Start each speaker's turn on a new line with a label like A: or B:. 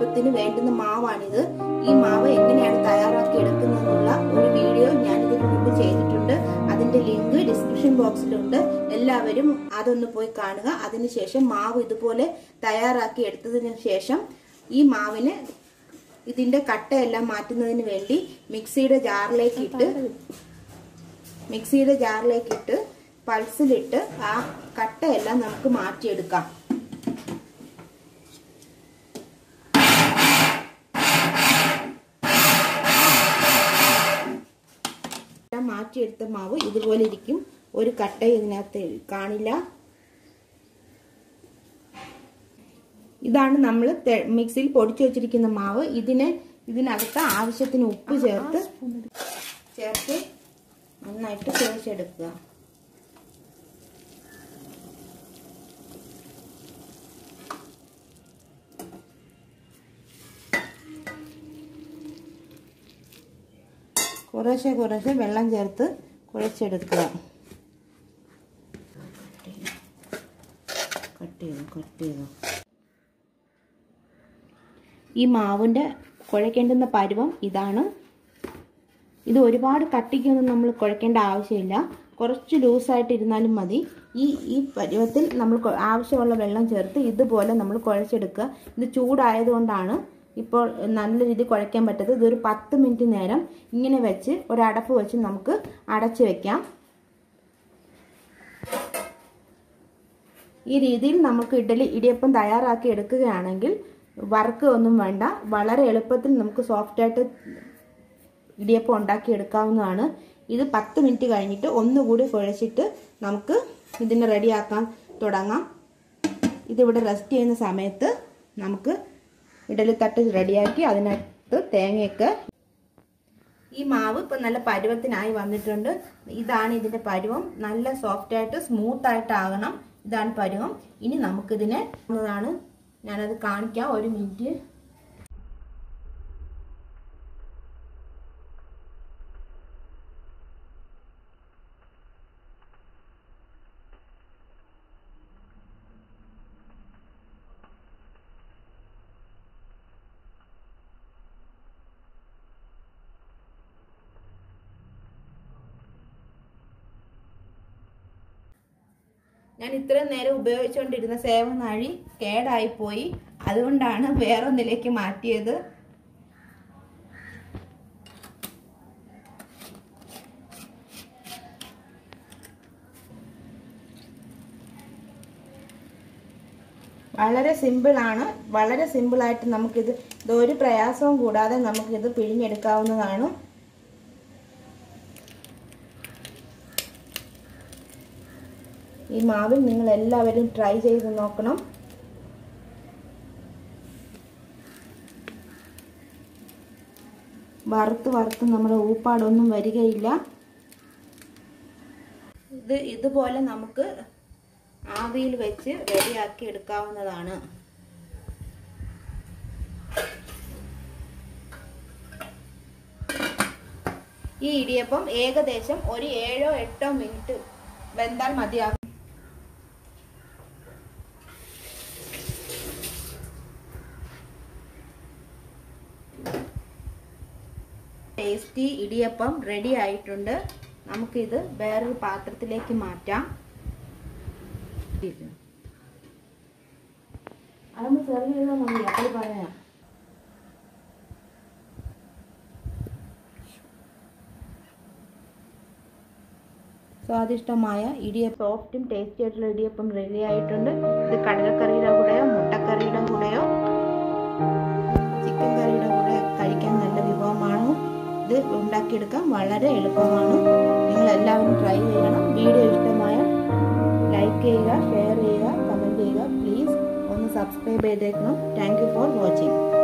A: എളുപ്പത്തിന് വേണ്ടുന്ന മാവാണിത് ഈ മാവ് എങ്ങനെയാണ് തയ്യാറാക്കി എടുക്കുന്നതെന്നുള്ള ഒരു വീഡിയോ ഞാൻ ഇതിനു മുമ്പ് ചെയ്തിട്ടുണ്ട് അതിന്റെ ലിങ്ക് ഡിസ്ക്രിപ്ഷൻ ബോക്സിലുണ്ട് എല്ലാവരും അതൊന്ന് പോയി കാണുക അതിനുശേഷം മാവ് ഇതുപോലെ തയ്യാറാക്കി എടുത്തതിന് ശേഷം ഈ മാവിന് ഇതിന്റെ കട്ടയെല്ലാം മാറ്റുന്നതിന് വേണ്ടി മിക്സിയുടെ ജാറിലേക്ക് ഇട്ട് മിക്സിയുടെ ജാറിലേക്ക് ഇട്ട് പൾസിലിട്ട് ആ കട്ടയെല്ലാം നമുക്ക് മാറ്റിയെടുക്കാം മാറ്റിയെടുത്ത മാവ് ഇതുപോലെ ഇരിക്കും ഒരു കട്ട ഇതിനകത്ത് കാണില്ല ഇതാണ് നമ്മൾ മിക്സിയിൽ പൊടിച്ചു വെച്ചിരിക്കുന്ന മാവ് ഇതിനെ ഇതിനകത്ത് ആവശ്യത്തിന് ഉപ്പ് ചേർത്ത് ചേർത്ത് നന്നായിട്ട് കുഴച്ചെടുക്കുക കുറേശ്ശെ കുറേശ്ശെ വെള്ളം ചേർത്ത് കുഴച്ചെടുക്കുക കട്ട് ചെയ്തു കട്ട് ചെയ്തു ഈ മാവിൻ്റെ കുഴക്കേണ്ടുന്ന പരുവം ഇതാണ് ഇത് ഒരുപാട് കട്ടിക്കൊന്നും നമ്മൾ കുഴക്കേണ്ട ആവശ്യമില്ല കുറച്ച് ലൂസായിട്ട് ഇരുന്നാലും മതി ഈ ഈ പരുവത്തിൽ നമ്മൾ ആവശ്യമുള്ള വെള്ളം ചേർത്ത് ഇതുപോലെ നമ്മൾ കുഴച്ചെടുക്കുക ഇത് ചൂടായതുകൊണ്ടാണ് ഇപ്പോൾ നല്ല രീതിയിൽ കുഴയ്ക്കാൻ പറ്റത് ഇതൊരു പത്ത് മിനിറ്റ് നേരം ഇങ്ങനെ വെച്ച് ഒരടപ്പ് വെച്ച് നമുക്ക് അടച്ചു വെക്കാം ഈ രീതിയിൽ നമുക്ക് ഇഡലി ഇടിയപ്പം തയ്യാറാക്കി എടുക്കുകയാണെങ്കിൽ വർക്ക് ഒന്നും വേണ്ട വളരെ എളുപ്പത്തിൽ നമുക്ക് സോഫ്റ്റായിട്ട് ഇടിയപ്പം ഉണ്ടാക്കി എടുക്കാവുന്നതാണ് ഇത് പത്ത് മിനിറ്റ് കഴിഞ്ഞിട്ട് ഒന്നുകൂടി കുഴച്ചിട്ട് നമുക്ക് ഇതിനെ റെഡിയാക്കാൻ തുടങ്ങാം ഇതിവിടെ റെസ്റ്റ് ചെയ്യുന്ന സമയത്ത് നമുക്ക് ഇഡലിത്തട്ട് റെഡിയാക്കി അതിനകത്ത് തേങ്ങയൊക്കെ ഈ മാവ് ഇപ്പം നല്ല പരുവത്തിനായി വന്നിട്ടുണ്ട് ഇതാണ് ഇതിൻ്റെ പരുവം നല്ല സോഫ്റ്റ് ആയിട്ട് സ്മൂത്ത് ആയിട്ട് ആകണം ഇതാണ് പരുവം ഇനി നമുക്കിതിനെ ാണ് ഞാനത് കാണിക്കാം ഒരു മിനിറ്റ് ഞാൻ ഇത്രയും നേരം ഉപയോഗിച്ചുകൊണ്ടിരുന്ന സേവനാഴി കേടായിപ്പോയി അതുകൊണ്ടാണ് വേറൊന്നിലേക്ക് മാറ്റിയത് വളരെ സിമ്പിളാണ് വളരെ സിമ്പിളായിട്ട് നമുക്കിത് ഇതൊരു പ്രയാസവും കൂടാതെ നമുക്കിത് പിഴിഞ്ഞെടുക്കാവുന്നതാണ് ഈ മാവിൽ നിങ്ങൾ എല്ലാവരും ട്രൈ ചെയ്ത് നോക്കണം വറുത്ത് വറുത്ത് നമ്മുടെ ഊപ്പാടൊന്നും വരികയില്ല ഇത് ഇതുപോലെ നമുക്ക് ആവിയിൽ വെച്ച് റെഡിയാക്കി എടുക്കാവുന്നതാണ് ഈ ഇടിയപ്പം ഏകദേശം ഒരു ഏഴോ എട്ടോ മിനിറ്റ് വെന്താൽ മതിയാകും ടേസ്റ്റി ഇടിയപ്പം റെഡി ആയിട്ടുണ്ട് നമുക്കിത് വേറൊരു പാത്രത്തിലേക്ക് മാറ്റാം അതൊന്ന് സെർവ് ചെയ്താൽ മതി അപ്പോൾ പറയാം സ്വാദിഷ്ടമായ ഇടിയപ്പം സോഫ്റ്റും ടേസ്റ്റി ആയിട്ടുള്ള ഇടിയപ്പം റെഡി ആയിട്ടുണ്ട് ഇത് കടലക്കറിയുടെ കൂടെയോ മുട്ടക്കറിയുടെ കൂടെയോ ചിക്കൻ കറിയുടെ കൂടെ കഴിക്കാൻ നല്ല വിഭവമാണ് ഇത് ഉണ്ടാക്കിയെടുക്കാൻ വളരെ എളുപ്പമാണ് നിങ്ങൾ എല്ലാവരും ട്രൈ ചെയ്യണം വീഡിയോ ഇഷ്ടമായാൽ ലൈക്ക് ചെയ്യുക ഷെയർ ചെയ്യുക കമൻറ്റ് ചെയ്യുക പ്ലീസ് ഒന്ന് സബ്സ്ക്രൈബ് ചെയ്തേക്കണം താങ്ക് യു ഫോർ വാച്ചിങ്